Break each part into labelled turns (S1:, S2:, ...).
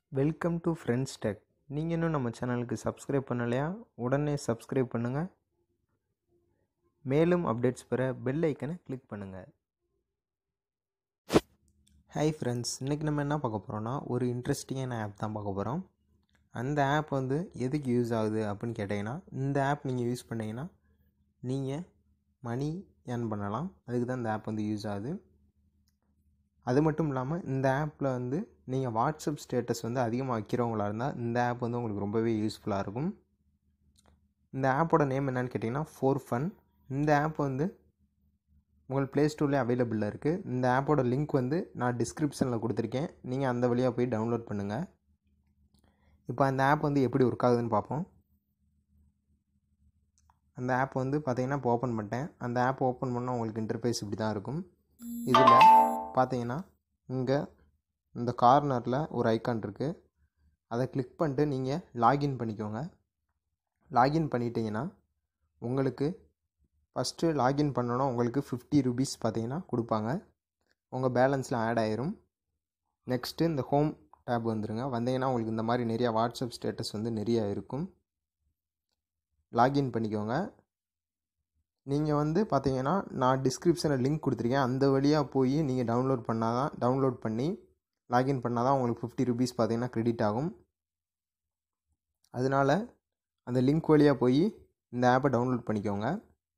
S1: welcome to friends tech நீங்கள் இன்னும் நம்ம சேனலுக்கு சப்ஸ்கிரைப் பண்ணலையா உடனே சப்ஸ்கிரைப் பண்ணுங்கள் மேலும் அப்டேட்ஸ் பெற பெல் ஐக்கனை கிளிக் பண்ணுங்கள் ஹாய் ஃப்ரெண்ட்ஸ் இன்றைக்கி நம்ம என்ன பார்க்க போகிறோன்னா ஒரு இன்ட்ரெஸ்டிங்கான ஆப் தான் பார்க்க போகிறோம் அந்த ஆப் வந்து எதுக்கு யூஸ் ஆகுது அப்படின்னு கேட்டிங்கன்னா இந்த ஆப் நீங்கள் யூஸ் பண்ணிங்கன்னா நீங்கள் மணி ஏர்ன் பண்ணலாம் அதுக்கு தான் இந்த ஆப் வந்து யூஸ் ஆகுது அது மட்டும் இல்லாமல் இந்த ஆப்பில் வந்து நீங்கள் வாட்ஸ்அப் ஸ்டேட்டஸ் வந்து அதிகமாக வைக்கிறவங்களா இருந்தால் இந்த ஆப் வந்து உங்களுக்கு ரொம்பவே யூஸ்ஃபுல்லாக இருக்கும் இந்த ஆப்போட நேம் என்னன்னு கேட்டிங்கன்னா ஃபோர் ஃபன் இந்த ஆப் வந்து உங்கள் ப்ளே ஸ்டோர்லேயே அவைலபிளாக இருக்குது இந்த ஆப்போட லிங்க் வந்து நான் டிஸ்கிரிப்ஷனில் கொடுத்துருக்கேன் நீங்கள் அந்த வழியாக போய் டவுன்லோட் பண்ணுங்கள் இப்போ அந்த ஆப் வந்து எப்படி ஒர்க் ஆகுதுன்னு பார்ப்போம் அந்த ஆப் வந்து பார்த்தீங்கன்னா இப்போ ஓப்பன் பண்ணிட்டேன் அந்த ஆப் ஓப்பன் பண்ணால் உங்களுக்கு இன்டர்ஃபேஸ் இப்படி தான் இருக்கும் இதில் பார்த்தீங்கன்னா இங்கே இந்த கார்னரில் ஒரு ஐக்கான் இருக்குது அதை கிளிக் பண்ணிட்டு நீங்கள் லாகின் பண்ணிக்கோங்க லாகின் பண்ணிட்டீங்கன்னா உங்களுக்கு ஃபஸ்ட்டு லாகின் பண்ணோன்னா உங்களுக்கு ஃபிஃப்டி ருபீஸ் பார்த்தீங்கன்னா கொடுப்பாங்க உங்கள் பேலன்ஸில் ஆட் ஆயிரும் நெக்ஸ்ட்டு இந்த ஹோம் டேப் வந்துருங்க வந்தீங்கன்னா உங்களுக்கு இந்த மாதிரி நிறையா வாட்ஸ்அப் ஸ்டேட்டஸ் வந்து நிறையா இருக்கும் லாகின் பண்ணிக்கோங்க நீங்கள் வந்து பார்த்தீங்கன்னா நான் டிஸ்கிரிப்ஷனில் லிங்க் கொடுத்துருக்கேன் அந்த வழியாக போய் நீங்கள் டவுன்லோட் பண்ணால் தான் டவுன்லோட் பண்ணி லாகின் பண்ணால் தான் உங்களுக்கு ஃபிஃப்டி ருபீஸ் பார்த்தீங்கன்னா க்ரெடிட் ஆகும் அதனால் அந்த லிங்க் வழியாக போய் இந்த ஆப்பை டவுன்லோட் பண்ணிக்கோங்க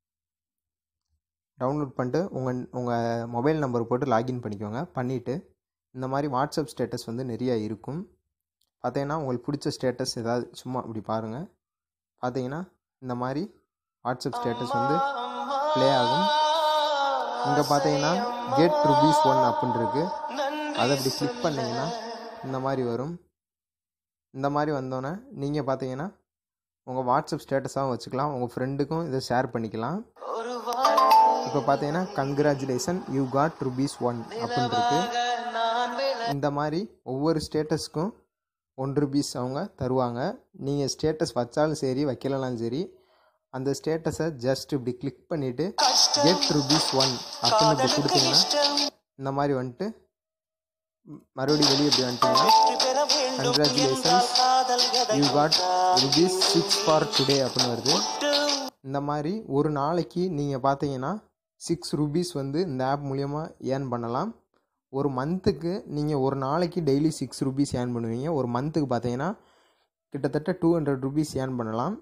S1: டவுன்லோட் பண்ணிட்டு உங்கள் உங்கள் மொபைல் நம்பர் போட்டு லாகின் பண்ணிக்கோங்க பண்ணிவிட்டு இந்த மாதிரி வாட்ஸ்அப் ஸ்டேட்டஸ் வந்து நிறையா இருக்கும் பார்த்தீங்கன்னா உங்களுக்கு பிடிச்ச ஸ்டேட்டஸ் ஏதாவது சும்மா இப்படி பாருங்கள் பார்த்தீங்கன்னா இந்த மாதிரி வாட்ஸ்அப் ஸ்டேட்டஸ் வந்து ப்ளே ஆகும் இங்கே பார்த்தீங்கன்னா கெட் ருபீஸ் ஒன் அப்படின்னு இருக்கு அதை அப்படி கிளிக் பண்ணிங்கன்னா இந்த மாதிரி வரும் இந்த மாதிரி வந்தோன்னே நீங்கள் பார்த்தீங்கன்னா உங்கள் வாட்ஸ்அப் ஸ்டேட்டஸாகவும் வச்சுக்கலாம் உங்கள் ஃப்ரெண்டுக்கும் இதை ஷேர் பண்ணிக்கலாம் இப்போ பார்த்தீங்கன்னா congratulation you got rupees one அப்படின்னு இருக்கு இந்த மாதிரி ஒவ்வொரு ஸ்டேட்டஸ்க்கும் ஒன் ருபீஸ் அவங்க தருவாங்க நீங்கள் ஸ்டேட்டஸ் வச்சாலும் சரி வைக்கலனாலும் சரி அந்த ஸ்டேட்டஸை ஜஸ்ட் இப்படி கிளிக் பண்ணிவிட்டு கெட் ருபீஸ் ஒன் அப்படின்னு இப்படி கொடுத்தீங்கன்னா இந்த மாதிரி வந்துட்டு மறுபடியும் வெளியே இப்படி வந்துட்டீங்கன்னா congratulations you got rupees six for today அப்படின்னு வருது இந்த மாதிரி ஒரு நாளைக்கு நீங்கள் பார்த்தீங்கன்னா சிக்ஸ் ருபீஸ் வந்து இந்த ஆப் மூலியமாக ஏர்ன் பண்ணலாம் ஒரு மந்த்துக்கு நீங்கள் ஒரு நாளைக்கு டெய்லி சிக்ஸ் ருபீஸ் ஏர்ன் பண்ணுவீங்க ஒரு மந்த்துக்கு பார்த்தீங்கன்னா கிட்டத்தட்ட டூ ஹண்ட்ரட் ருபீஸ் ஏர்ன் பண்ணலாம்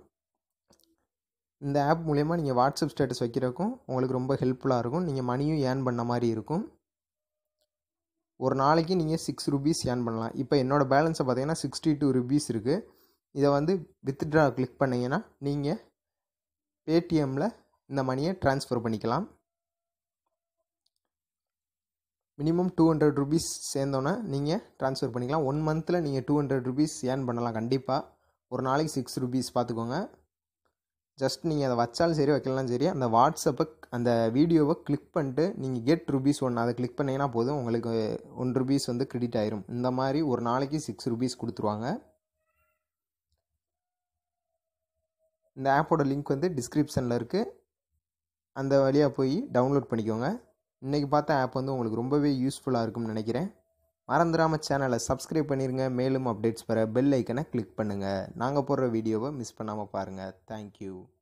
S1: இந்த ஆப் மூலயமா நீங்கள் வாட்ஸ்அப் ஸ்டேட்டஸ் வைக்கிறதுக்கும் உங்களுக்கு ரொம்ப ஹெல்ப்ஃபுல்லாக இருக்கும் நீங்கள் மணியும் ஏர்ன் பண்ண மாதிரி இருக்கும் ஒரு நாளைக்கு நீங்கள் சிக்ஸ் ருபீஸ் ஏர்ன் பண்ணலாம் இப்போ என்னோடய பேலன்ஸை பார்த்தீங்கன்னா சிக்ஸ்டி டூ ருபீஸ் இருக்குது இதை வந்து வித்ட்ரா கிளிக் பண்ணிங்கன்னா நீங்கள் பேடிஎம்மில் இந்த மணியை ட்ரான்ஸ்ஃபர் பண்ணிக்கலாம் மினிமம் டூ ஹண்ட்ரட் ருபீஸ் சேர்ந்தோன்னே நீங்கள் ட்ரான்ஸ்ஃபர் பண்ணிக்கலாம் ஒன் மந்தில் நீங்கள் டூ ஹண்ட்ரட் ருபீஸ் ஏர்ன் பண்ணலாம் கண்டிப்பாக ஒரு நாளைக்கு சிக்ஸ் ருபீஸ் பார்த்துக்கோங்க ஜஸ்ட் நீங்கள் அதை வச்சாலும் சரி வைக்கலாம் சரி அந்த வாட்ஸ்அப்பை அந்த வீடியோவை கிளிக் பண்ணிட்டு நீங்கள் கெட் ருபீஸ் ஒன்று அதை கிளிக் பண்ணிங்கன்னா போதும் உங்களுக்கு ஒன் ருபீஸ் வந்து கிரெடிட் ஆயிரும் இந்த மாதிரி ஒரு நாளைக்கு சிக்ஸ் ருபீஸ் கொடுத்துருவாங்க இந்த ஆப்போட லிங்க் வந்து டிஸ்கிரிப்ஷனில் இருக்குது அந்த வழியாக போய் டவுன்லோட் பண்ணிக்கோங்க இன்றைக்கி பார்த்த ஆப் வந்து உங்களுக்கு ரொம்பவே யூஸ்ஃபுல்லாக இருக்கும்னு நினைக்கிறேன் மறந்துடாமல் சேனலை சப்ஸ்கிரைப் பண்ணிடுங்க மேலும் அப்டேட்ஸ் பெற பெல் ஐக்கனை கிளிக் பண்ணுங்கள் நாங்கள் போடுற வீடியோவை மிஸ் பண்ணாமல் பாருங்கள் தேங்க்யூ